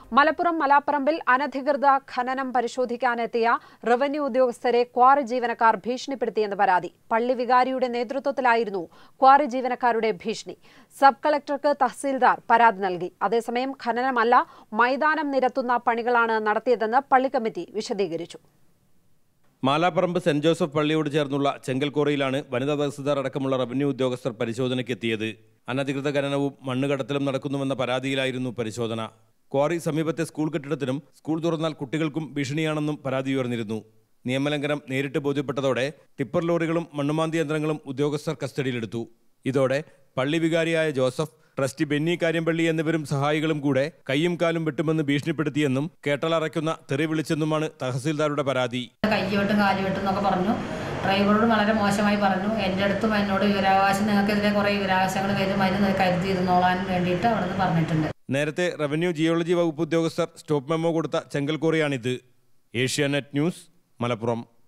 മലപ്പുറം മലാപ്പറമ്പിൽ അനധികൃത ഖനനം പരിശോധിക്കാനെത്തിയ റവന്യൂ ഉദ്യോഗസ്ഥരെ ക്വാറി ജീവനക്കാർ ഭീഷണിപ്പെടുത്തിയെന്ന് പരാതി പള്ളി വികാരിയുടെ നേതൃത്വത്തിലായിരുന്നു ക്വാറി ജീവനക്കാരുടെ ഭീഷണി സബ് കളക്ടർക്ക് തഹസീൽദാർ പരാതി നൽകി അതേസമയം ഖനനമല്ല മൈതാനം നിരത്തുന്ന പണികളാണ് നടത്തിയതെന്ന് പള്ളി കമ്മിറ്റി വിശദീകരിച്ചു മാലാപ്പറമ്പ് സെന്റ് ജോസഫ് പള്ളിയോട് ചേർന്നുള്ള ചെങ്കൽക്കോറയിലാണ് വനിതാ തഹസിൽദാർ അടക്കമുള്ള റവന്യൂ ഉദ്യോഗസ്ഥർ പരിശോധനയ്ക്കെത്തിയത് അനധികൃത ഖനനവും മണ്ണുകടത്തലും നടക്കുന്നുവെന്ന പരാതിയിലായിരുന്നു പരിശോധന ക്വാറി സമീപത്തെ സ്കൂൾ കെട്ടിടത്തിനും സ്കൂൾ തുറന്നാൽ കുട്ടികൾക്കും ഭീഷണിയാണെന്നും പരാതി ഉയർന്നിരുന്നു നിയമലംഘനം നേരിട്ട് ബോധ്യപ്പെട്ടതോടെ ടിപ്പർ ലോറികളും മണ്ണുമാന്തി യന്ത്രങ്ങളും ഉദ്യോഗസ്ഥർ കസ്റ്റഡിയിലെടുത്തു ഇതോടെ പള്ളി വികാരിയായ ജോസഫ് ട്രസ്റ്റി ബെന്നി കാര്യമ്പള്ളി എന്നിവരും സഹായികളും കൂടെ കൈയും കാലും വെട്ടുമെന്ന് ഭീഷണിപ്പെടുത്തിയെന്നും കേട്ടലറയ്ക്കുന്ന തെറി വിളിച്ചെന്നുമാണ് തഹസീൽദാരുടെ പരാതി കയ്യോട്ടും കാലുവെട്ടും എന്നൊക്കെ പറഞ്ഞു ഡ്രൈവറോട് വളരെ മോശമായി പറഞ്ഞു എൻ്റെ അടുത്തും എന്നോട് വിവരാവകാശം നിങ്ങൾക്കെതിരെ കുറേ വിവരാവകാശങ്ങൾ വരും അതിന് കരുതിയിരുന്നോളാൻ വേണ്ടിയിട്ട് അവിടെ നിന്ന് പറഞ്ഞിട്ടുണ്ട് നേരത്തെ റവന്യൂ ജിയോളജി വകുപ്പ് ഉദ്യോഗസ്ഥർ സ്റ്റോപ്പ് മെമ്മോ കൊടുത്ത ചെങ്കൽക്കോറിയാണിത് ഏഷ്യാനെറ്റ് ന്യൂസ് മലപ്പുറം